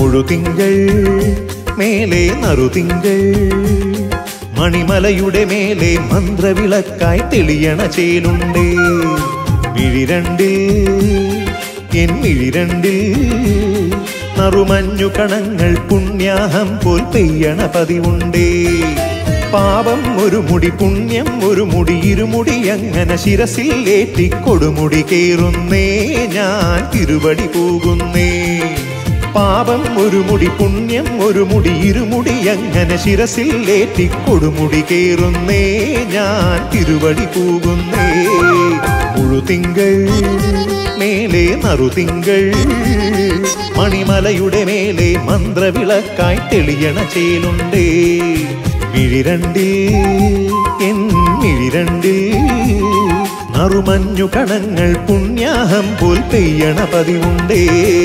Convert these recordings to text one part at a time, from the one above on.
മുഴുതിങ്കൾ മേലെ നറുതിങ്കൾ മണിമലയുടെ മേലെ മന്ത്രവിളക്കായി തെളിയണ ചേലുണ്ടേ മിഴിരണ്ടിൽ എൻ മിഴിരണ്ടിൽ നറുമഞ്ഞു കണങ്ങൾ പുണ്യാഹം പോൽ പെയ്യണ പതിവുണ്ടേ പാപം ഒരു മുടി പുണ്യം ഒരു മുടി ഇരുമുടി അങ്ങനെ ശിരസിൽ ഏറ്റി കൊടുമുടി കേറുന്നേ ഞാൻ തിരുവടി പോകുന്നേ പാപം ഒരു മുടി പുണ്യം ഒരു മുടി ഇരുമുടി അങ്ങനെ ശിരസിൽ ഏറ്റി കൊടുമുടി കേറുന്നേ ഞാൻ തിരുവടി പോകുന്നേ മുഴുതിങ്കൾ മേലെ നറുതിങ്കൾ മണിമലയുടെ മേലെ മന്ത്രവിളക്കായി തെളിയണ ചേലുണ്ടേ മിഴിരണ്ടിൽ എൻ മിഴിരണ്ടിൽ നറുമഞ്ഞു കണങ്ങൾ പുണ്യാഹം പോൽ പെയ്യണ പതിവുണ്ടേ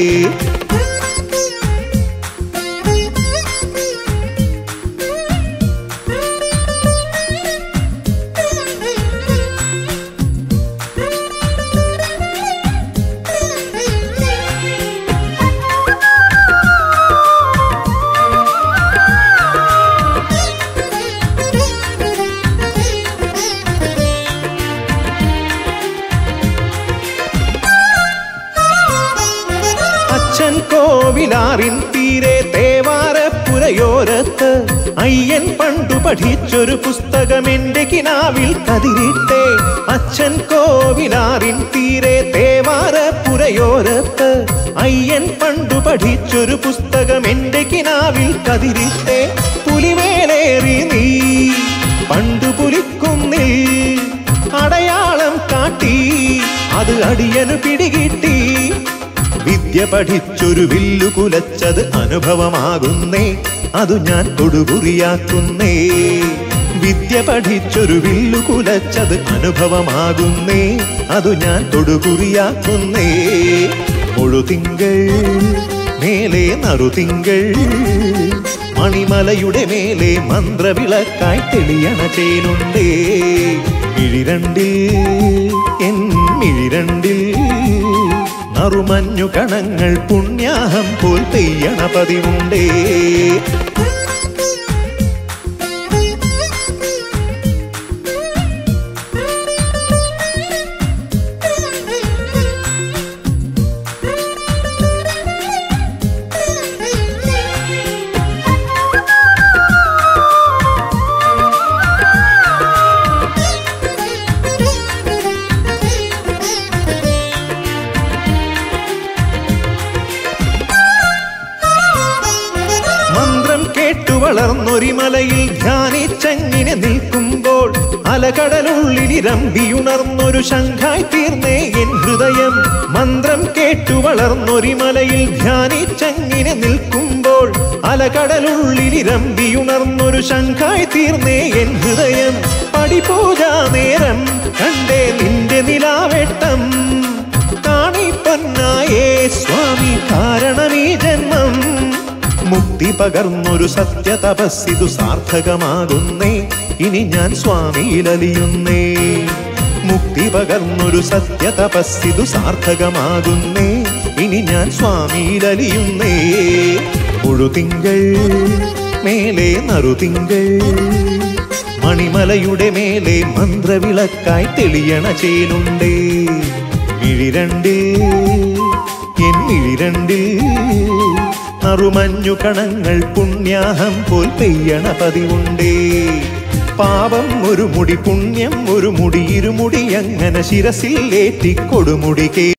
അച്ഛൻ കോവിലാറിൻ തീരെ തേവാരപ്പുരയോരത്ത് അയ്യൻ പണ്ടു പഠിച്ചൊരു പുസ്തകം എന്റെ കിനാവിൽ കതിരിട്ടെ അച്ഛൻ കോവിലാറിൻ തീരെ തേവാരപ്പുരയോരത്ത് അയ്യൻ പണ്ടു പഠിച്ചൊരു പുസ്തകം എന്റെ കിനാവിൽ കതിരിട്ടെ പുലിമേലേറി നീ പണ്ടു പുലിക്കുന്നിൽ അടയാളം കാട്ടി അത് അടിയനു പിടികിട്ടി വിദ്യ പഠിച്ചൊരു വില്ലു കുലച്ചത് അനുഭവമാകുന്നേ അതു ഞാൻ തൊടുകുറിയാക്കുന്നേ വിദ്യ പഠിച്ചൊരു വില്ലു കുലച്ചത് അനുഭവമാകുന്നേ അതു ഞാൻ തൊടുകുറിയാക്കുന്നേ മുഴുതിങ്കൾ മേലെ നറുതിങ്കൾ മണിമലയുടെ മേലെ മന്ത്രവിളക്കായി തെളിയണ ചേലുണ്ടേ മിഴിരണ്ടിൽ എൻ മിഴിരണ്ടിൽ നറുമഞ്ഞു കണങ്ങൾ പുണ്യാഹം പോൽ പെയ്യണ പതിവുണ്ടേ മന്ത്രം കേട്ടു വളർന്നൊരി മലയിൽ ധ്യാനിച്ചങ്ങിനെ നിൽക്കുമ്പോൾ അലകടലുള്ളിലിരമ്പിയുണർന്നൊരു ശംഖായി തീർന്നേ എൻ ഹൃദയം മന്ത്രം കേട്ടു വളർന്നൊരി മലയിൽ ധ്യാനിച്ചങ്ങിനെ നിൽക്കുമ്പോൾ അലകടലുള്ളിലിരമ്പിയുണർന്നൊരു ശംഖായി തീർന്നേ എൻ ഹൃദയം പടിപൂജാ നേരം കണ്ടേ നിന്റെ നിലാവെട്ടം കാണിപ്പൊന്നായേ സ്വാമി കാരണമീ ജന്മം മുക്തി പകർന്നൊരു സത്യ തപസ്സിതു സാർത്ഥകമാകുന്നേ ഇനി ഞാൻ സ്വാമിയിലലിയുന്നേ മുക്തി പകർന്നൊരു സത്യ തപസ്സിതു സാർത്ഥകമാകുന്നേ ഇനി ഞാൻ സ്വാമിയിലലിയുന്നേ മുഴുതിങ്കൾ മേലെ നറുതിങ്കൾ മണിമലയുടെ മേലെ മന്ത്രവിളക്കായി തെളിയണ ചേലുണ്ടേ മിഴിരണ്ടിൽ എൻ മിഴിരണ്ടിൽ നറുമഞ്ഞു കണങ്ങൾ പുണ്യാഹം പോൽ പെയ്യണ പതിവുണ്ടേ പാപം ഒരു മുടി പുണ്യം ഒരു മുടി ഇരുമുടി അങ്ങനെ ശിരസിൽ ഏറ്റി കൊടുമുടി കേ